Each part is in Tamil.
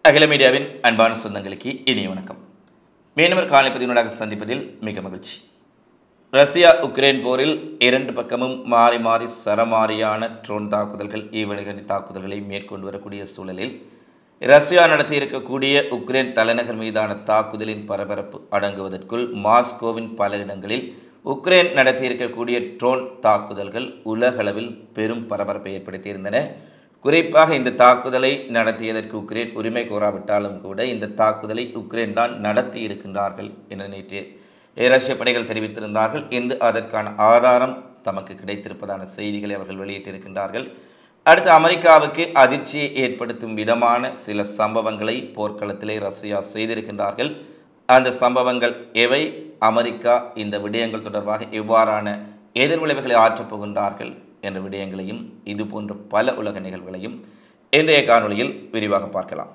அகில மீடியாவின் அன்பான சொந்தங்களுக்கு இனிய வணக்கம் மீனவர் காலைப்பதினூடாக சந்திப்பதில் மிக மகிழ்ச்சி ரஷ்யா உக்ரைன் போரில் இரண்டு பக்கமும் மாறி மாறி சரமாரியான ட்ரோன் தாக்குதல்கள் ஈவழிகணி தாக்குதல்களை மேற்கொண்டு வரக்கூடிய சூழலில் ரஷ்யா நடத்தியிருக்கக்கூடிய உக்ரைன் தலைநகர் மீதான தாக்குதலின் பரபரப்பு அடங்குவதற்குள் மாஸ்கோவின் பல இடங்களில் உக்ரைன் நடத்தியிருக்கக்கூடிய ட்ரோன் தாக்குதல்கள் உலகளவில் பெரும் பரபரப்பை ஏற்படுத்தியிருந்தன குறிப்பாக இந்த தாக்குதலை நடத்தியதற்கு உக்ரைன் உரிமை கோராவிட்டாலும் கூட இந்த தாக்குதலை உக்ரைன் தான் நடத்தி இருக்கின்றார்கள் என நேற்று ரஷ்ய படைகள் தெரிவித்திருந்தார்கள் இன்று அதற்கான ஆதாரம் தமக்கு கிடைத்திருப்பதான செய்திகளை அவர்கள் வெளியிட்டிருக்கின்றார்கள் அடுத்து அமெரிக்காவுக்கு அதிர்ச்சியை ஏற்படுத்தும் விதமான சில சம்பவங்களை போர்க்களத்திலே ரஷ்யா செய்திருக்கின்றார்கள் அந்த சம்பவங்கள் எவை அமெரிக்கா இந்த விடயங்கள் தொடர்பாக எவ்வாறான எதிர்விளைவுகளை ஆற்றப் போகின்றார்கள் என்ற விடயங்களையும் இது போன்ற பல உலக நிகழ்வுகளையும் இன்றைய காணொளியில் விரிவாக பார்க்கலாம்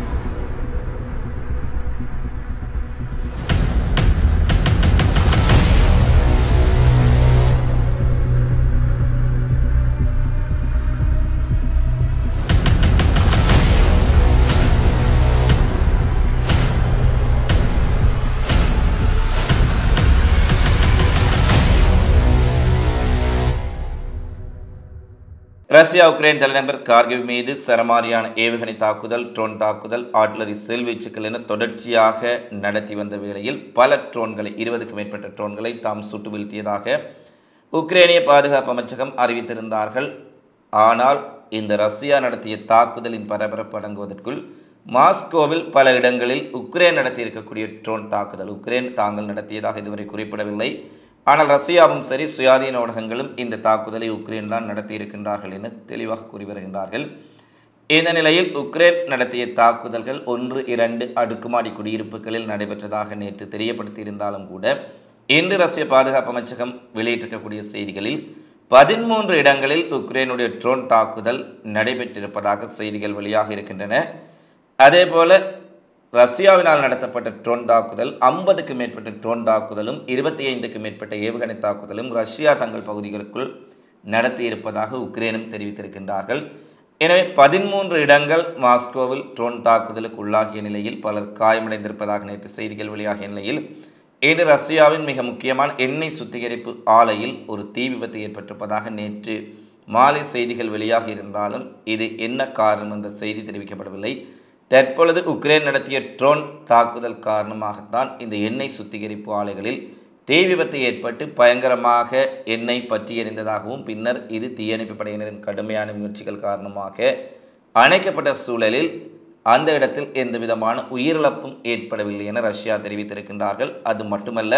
ரஷ்யா உக்ரைன் தலைநகர் கார்கிவ் மீது சரமாரியான ஏவுகணை தாக்குதல் ட்ரோன் தாக்குதல் ஆட்லரி செல்வீச்சுக்கள் என தொடர்ச்சியாக நடத்தி வந்த வேளையில் பல ட்ரோன்களை இருபதுக்கும் மேற்பட்ட ட்ரோன்களை தாம் சுட்டு வீழ்த்தியதாக உக்ரைனிய பாதுகாப்பு அமைச்சகம் அறிவித்திருந்தார்கள் ஆனால் இந்த ரஷ்யா நடத்திய தாக்குதலின் பரபரப்பு அடங்குவதற்குள் மாஸ்கோவில் பல இடங்களில் உக்ரைன் நடத்தியிருக்கக்கூடிய ட்ரோன் தாக்குதல் உக்ரைன் தாங்கள் நடத்தியதாக இதுவரை குறிப்பிடவில்லை ஆனால் ரஷ்யாவும் சரி சுயாதீன ஊடகங்களும் இந்த தாக்குதலை உக்ரைன் தான் நடத்தியிருக்கின்றார்கள் என தெளிவாக கூறி வருகின்றார்கள் இந்த நிலையில் உக்ரைன் நடத்திய தாக்குதல்கள் ஒன்று இரண்டு அடுக்குமாடி குடியிருப்புகளில் நடைபெற்றதாக நேற்று தெரியப்படுத்தியிருந்தாலும் கூட இன்று ரஷ்ய பாதுகாப்பு அமைச்சகம் வெளியிட்டிருக்கக்கூடிய செய்திகளில் பதிமூன்று இடங்களில் உக்ரைனுடைய ட்ரோன் தாக்குதல் நடைபெற்றிருப்பதாக செய்திகள் வெளியாக இருக்கின்றன அதேபோல ரஷ்யாவினால் நடத்தப்பட்ட ட்ரோன் தாக்குதல் ஐம்பதுக்கு மேற்பட்ட ட்ரோன் தாக்குதலும் இருபத்தி ஐந்துக்கு மேற்பட்ட ஏவுகணை தாக்குதலும் ரஷ்யா தங்கள் பகுதிகளுக்குள் நடத்தியிருப்பதாக உக்ரைனும் தெரிவித்திருக்கின்றார்கள் எனவே பதிமூன்று இடங்கள் மாஸ்கோவில் ட்ரோன் தாக்குதலுக்கு உள்ளாகிய நிலையில் பலர் காயமடைந்திருப்பதாக நேற்று செய்திகள் வெளியாகிய நிலையில் இன்று ரஷ்யாவின் மிக முக்கியமான எண்ணெய் சுத்திகரிப்பு ஆலையில் ஒரு தீ விபத்து ஏற்பட்டிருப்பதாக நேற்று மாலை செய்திகள் வெளியாகி இருந்தாலும் இது என்ன காரணம் என்ற செய்தி தெரிவிக்கப்படவில்லை தற்பொழுது உக்ரைன் நடத்திய ட்ரோன் தாக்குதல் காரணமாகத்தான் இந்த எண்ணெய் சுத்திகரிப்பு ஆலைகளில் தீ விபத்து ஏற்பட்டு பயங்கரமாக எண்ணெய் பற்றி எறிந்ததாகவும் பின்னர் இது தீயணைப்பு படையினரின் கடுமையான முயற்சிகள் காரணமாக அணைக்கப்பட்ட சூழலில் அந்த இடத்தில் எந்த விதமான உயிரிழப்பும் ஏற்படவில்லை என ரஷ்யா தெரிவித்திருக்கின்றார்கள் அது மட்டுமல்ல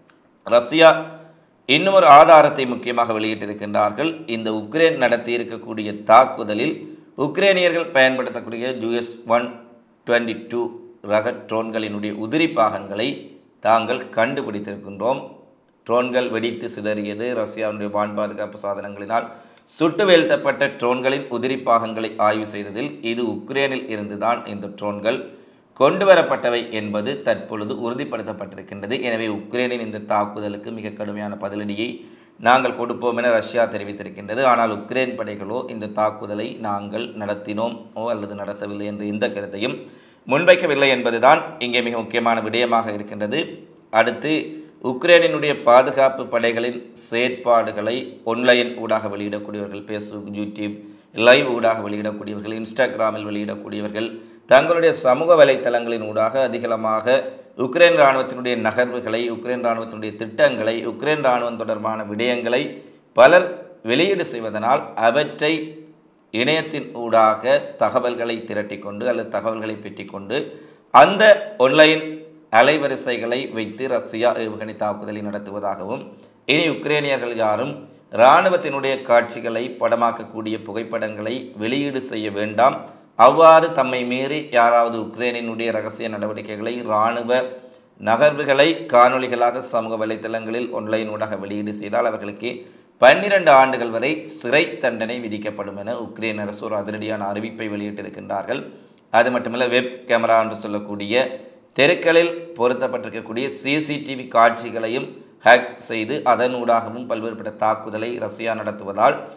ரஷ்யா இன்னும் ஒரு ஆதாரத்தை முக்கியமாக வெளியிட்டிருக்கின்றார்கள் இந்த உக்ரைன் நடத்தி இருக்கக்கூடிய தாக்குதலில் உக்ரைனியர்கள் பயன்படுத்தக்கூடிய யூஎஸ் ஒன் டுவெண்ட்டி டூ ரக ட்ரோன்களினுடைய உதிரி பாகங்களை தாங்கள் கண்டுபிடித்திருக்கின்றோம் ட்ரோன்கள் வெடித்து சிதறியது ரஷ்யாவுடைய வான் பாதுகாப்பு சாதனங்களினால் சுட்டு வீழ்த்தப்பட்ட ட்ரோன்களின் உதிரி பாகங்களை ஆய்வு செய்ததில் இது உக்ரைனில் இருந்துதான் இந்த ட்ரோன்கள் கொண்டு வரப்பட்டவை என்பது தற்பொழுது உறுதிப்படுத்தப்பட்டிருக்கின்றது எனவே உக்ரைனின் இந்த தாக்குதலுக்கு மிக கடுமையான பதிலடியை நாங்கள் கொடுப்போம் என ரஷ்யா தெரிவித்திருக்கின்றது ஆனால் உக்ரைன் படைகளோ இந்த தாக்குதலை நாங்கள் நடத்தினோம் ஓ அல்லது நடத்தவில்லை என்ற எந்த கருத்தையும் முன்வைக்கவில்லை என்பதுதான் இங்கே மிக முக்கியமான விடயமாக இருக்கின்றது அடுத்து உக்ரைனினுடைய பாதுகாப்பு படைகளின் செயற்பாடுகளை ஒன்லைன் ஊடாக வெளியிடக்கூடியவர்கள் ஃபேஸ்புக் யூடியூப் லைவ் ஊடாக வெளியிடக்கூடியவர்கள் இன்ஸ்டாகிராமில் வெளியிடக்கூடியவர்கள் தங்களுடைய சமூக வலைத்தளங்களின் ஊடாக அதிகளமாக உக்ரைன் இராணுவத்தினுடைய நகர்வுகளை உக்ரைன் இராணுவத்தினுடைய திட்டங்களை உக்ரைன் இராணுவம் தொடர்பான விடயங்களை பலர் வெளியீடு செய்வதனால் அவற்றை இணையத்தின் ஊடாக தகவல்களை திரட்டிக்கொண்டு அல்லது தகவல்களை பெற்றிக்கொண்டு அந்த ஒன்லைன் அலைவரிசைகளை வைத்து ரஷ்யா ஏவுகணை தாக்குதலை நடத்துவதாகவும் இனி உக்ரைனியர்கள் யாரும் இராணுவத்தினுடைய காட்சிகளை படமாக்கக்கூடிய புகைப்படங்களை வெளியீடு செய்ய வேண்டாம் அவ்வாறு தம்மை மீறி யாராவது உக்ரைனினுடைய ரகசிய நடவடிக்கைகளை இராணுவ நகர்வுகளை காணொளிகளாக சமூக வலைத்தளங்களில் ஒன்லைன் ஊடாக வெளியீடு செய்தால் அவர்களுக்கு பன்னிரண்டு ஆண்டுகள் வரை சிறை தண்டனை விதிக்கப்படும் என உக்ரைன் அரசு ஒரு அதிரடியான அறிவிப்பை வெளியிட்டிருக்கின்றார்கள் அது மட்டுமல்ல வெப் கேமரா என்று சொல்லக்கூடிய தெருக்களில் பொருத்தப்பட்டிருக்கக்கூடிய சிசிடிவி காட்சிகளையும் ஹேக் செய்து அதனூடாகவும் பல்வேறுபட்ட தாக்குதலை ரஷ்யா நடத்துவதால்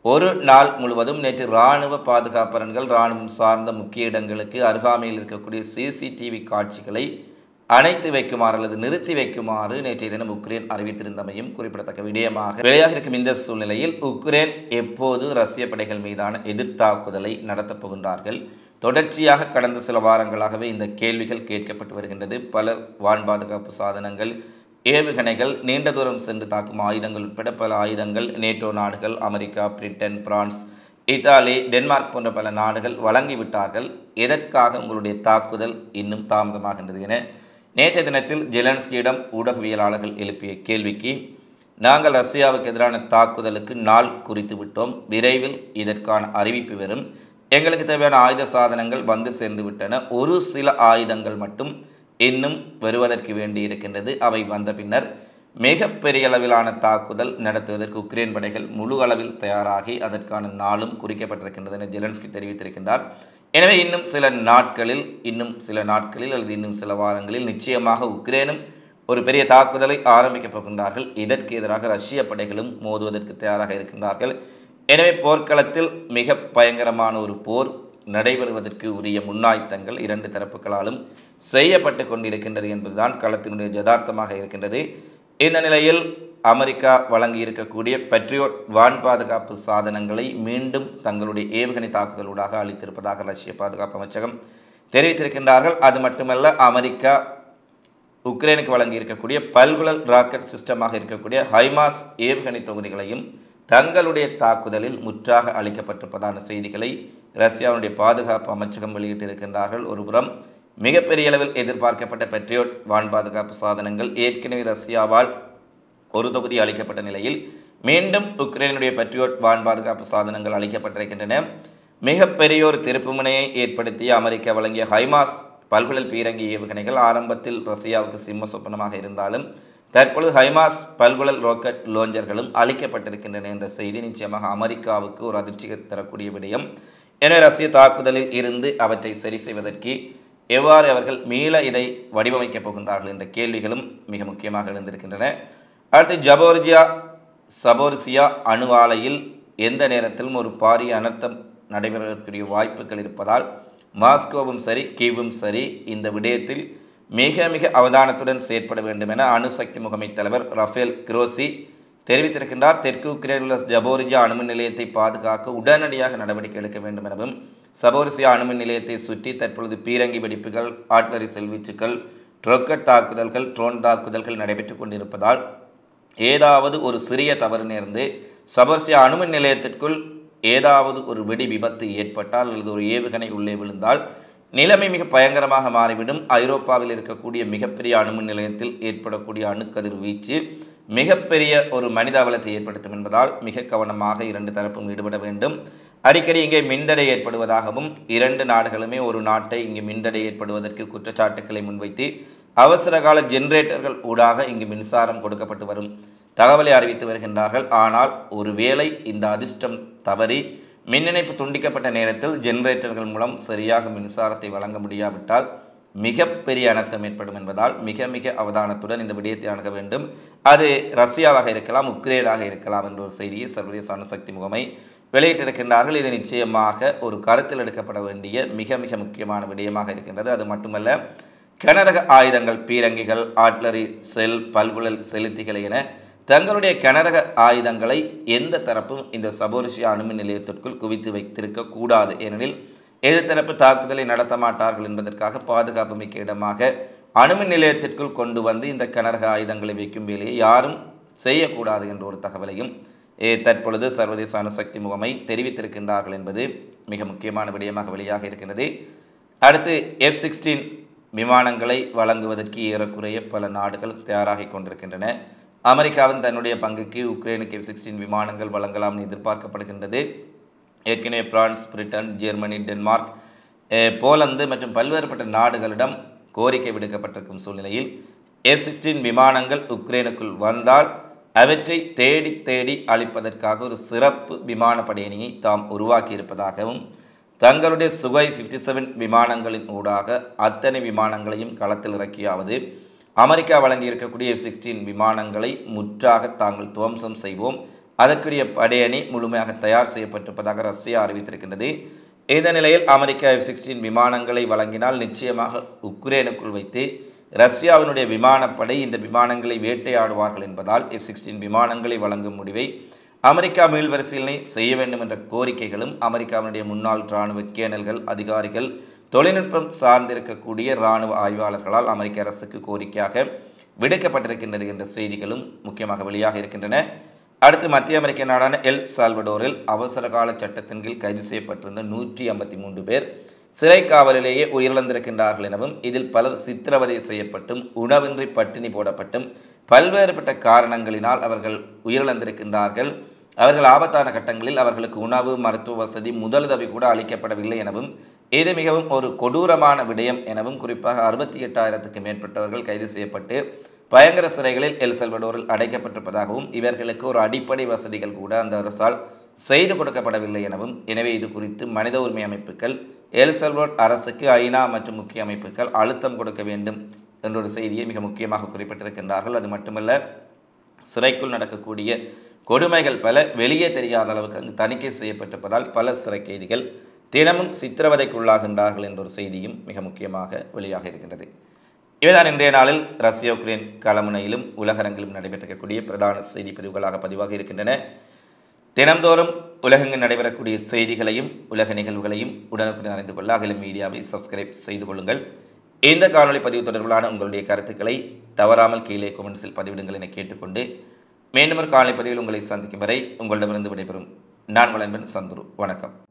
ஒரு நாள் முழுவதும் நேற்று இராணுவ பாதுகாப்பரன்கள் இராணுவம் சார்ந்த முக்கிய இடங்களுக்கு அருகாமையில் இருக்கக்கூடிய சிசிடிவி காட்சிகளை அணைத்து வைக்குமாறு அல்லது நிறுத்தி வைக்குமாறு நேற்றைய தினம் உக்ரைன் அறிவித்திருந்தமையும் குறிப்பிடத்தக்க விடயமாக வெளியாக இருக்கும் இந்த சூழ்நிலையில் உக்ரைன் எப்போது ரஷ்ய படைகள் மீதான எதிர்த்தாக்குதலை நடத்தப் போகின்றார்கள் தொடர்ச்சியாக கடந்த சில வாரங்களாகவே இந்த கேள்விகள் கேட்கப்பட்டு வருகின்றது பல வான் பாதுகாப்பு சாதனங்கள் ஏவுகணைகள் நீண்ட தூரம் சென்று தாக்கும் ஆயுதங்கள் உட்பட பல ஆயுதங்கள் நேட்டோ நாடுகள் America Britain France Italy Denmark போன்ற பல நாடுகள் வழங்கிவிட்டார்கள் எதற்காக உங்களுடைய தாக்குதல் இன்னும் தாமதமாகின்றது என நேற்றைய தினத்தில் ஜெலன்ஸ்கியிடம் ஊடகவியலாளர்கள் எழுப்பிய கேள்விக்கு நாங்கள் ரஷ்யாவுக்கு எதிரான தாக்குதலுக்கு நாள் குறித்து விட்டோம் விரைவில் இதற்கான அறிவிப்பு வரும் எங்களுக்கு தேவையான ஆயுத சாதனங்கள் வந்து சேர்ந்து விட்டன ஒரு சில ஆயுதங்கள் மட்டும் இன்னும் வருவதற்கு வேண்டி இருக்கின்றது அவை வந்த பின்னர் மிக பெரிய அளவிலான தாக்குதல் நடத்துவதற்கு உக்ரைன் படைகள் முழு அளவில் தயாராகி அதற்கான நாளும் குறிக்கப்பட்டிருக்கின்றது என ஜெலன்ஸ்கி தெரிவித்திருக்கின்றார் எனவே இன்னும் சில நாட்களில் இன்னும் சில நாட்களில் அல்லது இன்னும் சில வாரங்களில் நிச்சயமாக உக்ரைனும் ஒரு பெரிய தாக்குதலை ஆரம்பிக்கப் போகின்றார்கள் இதற்கு எதிராக ரஷ்ய படைகளும் மோதுவதற்கு தயாராக இருக்கின்றார்கள் எனவே போர்க்களத்தில் மிக பயங்கரமான ஒரு போர் நடைபெறுவதற்கு உரிய முன்னாய்த்தங்கள் இரண்டு தரப்புகளாலும் செய்யப்பட்டு கொண்டிருக்கின்றது என்பதுதான் களத்தினுடைய யதார்த்தமாக இருக்கின்றது இந்த நிலையில் அமெரிக்கா வழங்கி இருக்கக்கூடிய பெட்ரியோட் வான் பாதுகாப்பு சாதனங்களை மீண்டும் தங்களுடைய ஏவுகணை தாக்குதலூடாக அளித்திருப்பதாக ரஷ்ய பாதுகாப்பு அமைச்சகம் தெரிவித்திருக்கின்றார்கள் அது மட்டுமல்ல அமெரிக்கா உக்ரைனுக்கு வழங்கி இருக்கக்கூடிய பல்குழல் ராக்கெட் சிஸ்டமாக இருக்கக்கூடிய ஹைமாஸ் ஏவுகணை தொகுதிகளையும் தங்களுடைய தாக்குதலில் முற்றாக அளிக்கப்பட்டிருப்பதான செய்திகளை ரஷ்யாவுடைய பாதுகாப்பு அமைச்சகம் வெளியிட்டிருக்கின்றார்கள் ஒருபுறம் மிகப்பெரிய அளவில் எதிர்பார்க்கப்பட்ட பெட்ரியோட் வான் பாதுகாப்பு சாதனங்கள் ஏற்கனவே ரஷ்யாவால் ஒரு தொகுதி அளிக்கப்பட்ட நிலையில் மீண்டும் உக்ரைனுடைய பெட்ரியோட் வான் பாதுகாப்பு சாதனங்கள் அளிக்கப்பட்டிருக்கின்றன மிகப்பெரிய ஒரு திருப்புமுனையை ஏற்படுத்திய அமெரிக்கா வழங்கிய ஹைமாஸ் பல்குழல் பீரங்கி ஏவுகணைகள் ஆரம்பத்தில் ரஷ்யாவுக்கு சிம்ம சொப்பனமாக இருந்தாலும் தற்பொழுது ஹைமாஸ் பல்குழல் ராக்கெட் லோஞ்சர்களும் அளிக்கப்பட்டிருக்கின்றன என்ற செய்தி நிச்சயமாக அமெரிக்காவுக்கு ஒரு அதிர்ச்சி தரக்கூடிய விடயம் எனவே ரஷ்ய தாக்குதலில் இருந்து அவற்றை சரி செய்வதற்கு எவ்வாறு அவர்கள் மீள இதை வடிவமைக்கப் போகின்றார்கள் என்ற கேள்விகளும் மிக முக்கியமாக எழுந்திருக்கின்றன அடுத்து ஜபோர்ஜியா சபோர்சியா அணு ஆலையில் எந்த நேரத்திலும் ஒரு பாரிய அனர்த்தம் நடைபெறுவதற்குரிய வாய்ப்புகள் இருப்பதால் மாஸ்கோவும் சரி கீவும் சரி இந்த விடயத்தில் மிக மிக அவதானத்துடன் செயற்பட வேண்டும் என அணுசக்தி முகமை தலைவர் ரஃபேல் கிரோசி தெரிவித்திருக்கின்றார் தெற்கு உக்ரைனில் உள்ள ஜபோரிஜா அணுமின் நிலையத்தை பாதுகாக்க உடனடியாக நடவடிக்கை எடுக்க வேண்டும் எனவும் சபோரிசியா அணுமின் நிலையத்தை சுற்றி தற்பொழுது பீரங்கி வெடிப்புகள் ஆட்லரி செல்வீச்சுக்கள் ரொக்கெட் தாக்குதல்கள் ட்ரோன் தாக்குதல்கள் நடைபெற்றுக் கொண்டிருப்பதால் ஏதாவது ஒரு சிறிய தவறு நேர்ந்து சபர்சியா அணுமின் நிலையத்திற்குள் ஏதாவது ஒரு வெடி விபத்து ஏற்பட்டால் அல்லது ஒரு ஏவுகணை உள்ளே விழுந்தால் நிலைமை மிக பயங்கரமாக மாறிவிடும் ஐரோப்பாவில் இருக்கக்கூடிய மிகப்பெரிய அணுமின் நிலையத்தில் ஏற்படக்கூடிய அணுக்கதிர் வீச்சு மிகப்பெரிய ஒரு மனித அவலத்தை ஏற்படுத்தும் என்பதால் மிக கவனமாக இரண்டு தரப்பும் ஈடுபட வேண்டும் அடிக்கடி இங்கே மின்தடை ஏற்படுவதாகவும் இரண்டு நாடுகளுமே ஒரு நாட்டை இங்கு மின்தடை ஏற்படுவதற்கு குற்றச்சாட்டுக்களை முன்வைத்து அவசரகால ஜெனரேட்டர்கள் ஊடாக இங்கு மின்சாரம் கொடுக்கப்பட்டு வரும் தகவலை அறிவித்து வருகின்றார்கள் ஆனால் ஒருவேளை இந்த அதிர்ஷ்டம் தவறி மின் இணைப்பு துண்டிக்கப்பட்ட நேரத்தில் ஜெனரேட்டர்கள் மூலம் சரியாக மின்சாரத்தை வழங்க முடியாவிட்டால் மிகப்பெரிய அனர்த்தம் ஏற்படும் என்பதால் மிக மிக அவதானத்துடன் இந்த விடயத்தை அணுக வேண்டும் அது ரஷ்யாவாக இருக்கலாம் உக்ரைனாக இருக்கலாம் என்ற ஒரு செய்தியை சர்வதேச அணுசக்தி முகமை வெளியிட்டிருக்கின்றார்கள் இது நிச்சயமாக ஒரு கருத்தில் எடுக்கப்பட வேண்டிய மிக மிக முக்கியமான விடயமாக இருக்கின்றது அது மட்டுமல்ல கனரக ஆயுதங்கள் பீரங்கிகள் ஆட்லரி செல் பல்குழல் செலுத்திகள் என தங்களுடைய கனரக ஆயுதங்களை எந்த தரப்பும் இந்த சபோரிசியா அணுமின் நிலையத்திற்குள் குவித்து வைத்திருக்க கூடாது ஏனெனில் எதிர்த்தரப்பு தாக்குதலை நடத்த மாட்டார்கள் என்பதற்காக பாதுகாப்பு மிக்க இடமாக அணுமின் நிலையத்திற்குள் கொண்டு வந்து இந்த கனரக ஆயுதங்களை வைக்கும் வேலையை யாரும் செய்யக்கூடாது என்ற ஒரு தகவலையும் ஏ, தற்பொழுது சர்வதேச அணுசக்தி முகமை தெரிவித்திருக்கின்றார்கள் என்பது மிக முக்கியமான விடயமாக வெளியாக இருக்கின்றது அடுத்து எஃப் சிக்ஸ்டீன் விமானங்களை வழங்குவதற்கு ஏறக்குறைய பல நாடுகள் தயாராகி கொண்டிருக்கின்றன அமெரிக்காவின் தன்னுடைய பங்குக்கு உக்ரைனுக்கு எஃப் சிக்ஸ்டீன் விமானங்கள் வழங்கலாம் என எதிர்பார்க்கப்படுகின்றது ஏற்கனவே பிரான்ஸ் பிரிட்டன் ஜெர்மனி டென்மார்க் அஹ், போலந்து மற்றும் பல்வேறுபட்ட நாடுகளிடம் கோரிக்கை விடுக்கப்பட்டிருக்கும் சூழ்நிலையில் எஃப் சிக்ஸ்டீன் விமானங்கள் உக்ரைனுக்குள் வந்தால் அவற்றை தேடி தேடி அளிப்பதற்காக ஒரு சிறப்பு விமானப்படையணியை தாம் உருவாக்கியிருப்பதாகவும் தங்களுடைய சுகை ஃபிஃப்டி செவன் விமானங்களின் ஊடாக அத்தனை விமானங்களையும் களத்தில் இறக்கியாவது அமெரிக்கா வழங்கியிருக்கக்கூடிய எஃப் சிக்ஸ்டீன் விமானங்களை முற்றாக தாங்கள் துவம்சம் செய்வோம் அதற்குரிய படையணி முழுமையாக தயார் செய்யப்பட்டிருப்பதாக ரஷ்யா அறிவித்திருக்கின்றது இந்த நிலையில் அமெரிக்கா எஃப் சிக்ஸ்டீன் விமானங்களை வழங்கினால் நிச்சயமாக உக்ரைனுக்குள் வைத்து ரஷ்யாவினுடைய விமானப்படை இந்த விமானங்களை வேட்டையாடுவார்கள் என்பதால் எஃப் சிக்ஸ்டீன் விமானங்களை வழங்கும் முடிவை அமெரிக்கா மீள்பரிசீலனை செய்ய வேண்டும் என்ற கோரிக்கைகளும் அமெரிக்காவினுடைய முன்னாள் இராணுவ கேணல்கள் அதிகாரிகள் தொழில்நுட்பம் சார்ந்திருக்கக்கூடிய இராணுவ ஆய்வாளர்களால் அமெரிக்க அரசுக்கு கோரிக்கையாக விடுக்கப்பட்டிருக்கின்றது என்ற செய்திகளும் முக்கியமாக வெளியாக இருக்கின்றன அடுத்து மத்திய அமெரிக்க நாடான எல் சால்வடோரில் அவசர கால சட்டத்தின் கீழ் கைது செய்யப்பட்டிருந்த நூற்றி ஐம்பத்தி மூன்று பேர் சிறை காவலிலேயே உயிரிழந்திருக்கின்றார்கள் எனவும் இதில் பலர் சித்திரவதை செய்யப்பட்டும் உணவின்றி பட்டினி போடப்பட்டும் பல்வேறுபட்ட காரணங்களினால் அவர்கள் உயிரிழந்திருக்கின்றார்கள் அவர்கள் ஆபத்தான கட்டங்களில் அவர்களுக்கு உணவு மருத்துவ வசதி முதலுதவி கூட அளிக்கப்படவில்லை எனவும் இது மிகவும் ஒரு கொடூரமான விடயம் எனவும் குறிப்பாக அறுபத்தி எட்டாயிரத்துக்கு மேற்பட்டவர்கள் கைது செய்யப்பட்டு பயங்கர சிறைகளில் எல் செல்வடோரில் அடைக்கப்பட்டிருப்பதாகவும் இவர்களுக்கு ஒரு அடிப்படை வசதிகள் கூட அந்த அரசால் செய்து கொடுக்கப்படவில்லை எனவும் எனவே இது குறித்து மனித உரிமை அமைப்புகள் எல் செல்வட் அரசுக்கு ஐநா மற்றும் முக்கிய அமைப்புகள் அழுத்தம் கொடுக்க வேண்டும் என்ற ஒரு செய்தியை மிக முக்கியமாக குறிப்பிட்டிருக்கின்றார்கள் அது மட்டுமல்ல சிறைக்குள் நடக்கக்கூடிய கொடுமைகள் பல வெளியே தெரியாத அளவுக்கு அங்கு தணிக்கை செய்யப்பட்டிருப்பதால் பல சிறை கைதிகள் தினமும் சித்திரவதைக்குள்ளாகின்றார்கள் என்ற ஒரு செய்தியும் மிக முக்கியமாக வெளியாக இருக்கின்றது இவைதான் இன்றைய நாளில் ரஷ்யா உக்ரைன் களமுனையிலும் உலகரங்கிலும் நடைபெற்றிருக்கக்கூடிய பிரதான செய்தி பிரிவுகளாக பதிவாக இருக்கின்றன தினந்தோறும் உலகெங்கு நடைபெறக்கூடிய செய்திகளையும் உலக நிகழ்வுகளையும் உடனுக்குடன் அறிந்து கொள்ள அகில மீடியாவை சப்ஸ்கிரைப் செய்து கொள்ளுங்கள் இந்த காணொளி பதிவு தொடர்பிலான உங்களுடைய கருத்துக்களை தவறாமல் கீழே கொமெண்ட்ஸில் பதிவிடுங்கள் என கேட்டுக்கொண்டு மீண்டும் ஒரு காணொளி பதிவில் உங்களை சந்திக்கும் வரை உங்களிடமிருந்து விடைபெறும் நான் வளன்பன் சந்துரு வணக்கம்